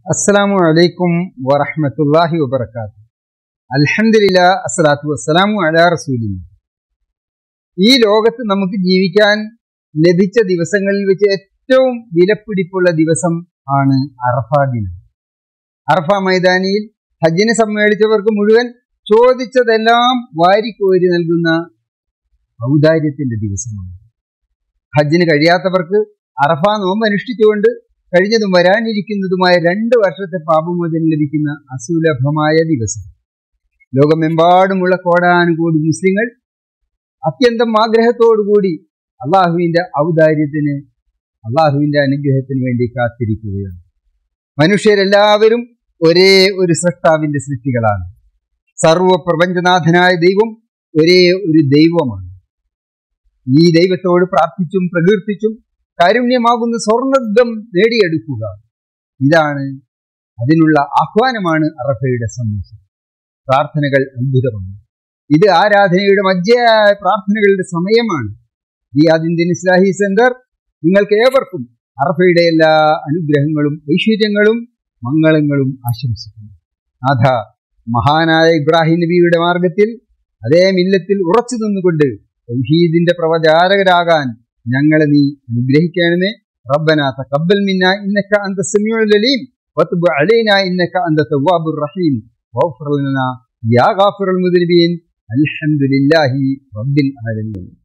അസ്സലാമു അലൈക്കും വറഹ്മത്തുള്ളാഹി വബർക്കാത്തു അൽഹംദുലില്ലാ അസ്സലാത്തു വസ്സലാമു അലാ റസൂലില്ല ഈ ലോകത്ത് നമുക്ക് ജീവിക്കാൻ ലഭിച്ച ദിവസങ്ങളിൽ വെച്ച് ഏറ്റവും വിലപിടിപ്പുള്ള ദിവസം ആണ് അറഫ ദിനം അറഫ മൈതാനിയിൽ ഹജ്ജിന് സമ്മേളിച്ചവർക്ക് മുഴുവൻ ചോദിച്ചതെല്ലാം വാരിക്കോരി നൽകുന്ന ഔദാര്യത്തിന്റെ ദിവസമാണ് ഹജ്ജിന് കഴിയാത്തവർക്ക് അറഫ നോമ്പ് അനുഷ്ഠിച്ചുകൊണ്ട് കഴിഞ്ഞതും വരാനിരിക്കുന്നതുമായ രണ്ട് വർഷത്തെ പാപമോചനം ലഭിക്കുന്ന അസുലഭമായ ദിവസം ലോകമെമ്പാടുമുള്ള കോടാനുകോടി മുസ്ലിങ്ങൾ അത്യന്തം ആഗ്രഹത്തോടുകൂടി അള്ളാഹുവിന്റെ ഔദാര്യത്തിന് അള്ളാഹുവിന്റെ അനുഗ്രഹത്തിന് വേണ്ടി കാത്തിരിക്കുകയാണ് മനുഷ്യരെല്ലാവരും ഒരേ ഒരു സൃഷ്ടാവിന്റെ സൃഷ്ടികളാണ് സർവ പ്രപഞ്ചനാഥനായ ദൈവം ഒരേ ഒരു ദൈവമാണ് ഈ ദൈവത്തോട് പ്രാർത്ഥിച്ചും പ്രകീർത്തിച്ചും കാരുണ്യമാകുന്ന സ്വർണദ്ദം നേടിയെടുക്കുക ഇതാണ് അതിനുള്ള ആഹ്വാനമാണ് അറഫയുടെ സന്ദേശം പ്രാർത്ഥനകൾ അത്ഭുതമാണ് ഇത് ആരാധനയുടെ മജ്ജയായ പ്രാർത്ഥനകളുടെ സമയമാണ് ഈ ഇന്ത്യൻ ഇസ്ലാഹി സെന്റർ നിങ്ങൾക്ക് ഏവർക്കും അറഫയുടെ എല്ലാ അനുഗ്രഹങ്ങളും ഐശ്വര്യങ്ങളും മംഗളങ്ങളും ആശംസിക്കുന്നു നാഥ മഹാനായ ഇബ്രാഹിം നബിയുടെ മാർഗത്തിൽ അതേ മില്ലത്തിൽ ഉറച്ചു നിന്നുകൊണ്ട് തൗഹീദിന്റെ പ്രവചാരകരാകാൻ ഞങ്ങളെ നീ അനുഗ്രഹിക്കണമേ റബ്ബന തഖബ്ബൽ മിന്ന ഇന്നക അന്ത സമീഉൽ അലീം വതുബ് അലൈനാ ഇന്നക അന്ത തവ്വാബുർ റഹീം വഗ്ഫിർ ലനാ യാ ഗാഫിറുൽ മുദ്നിബീൻ അൽഹംദുലില്ലാഹി റബ്ബിൽ ആലമീൻ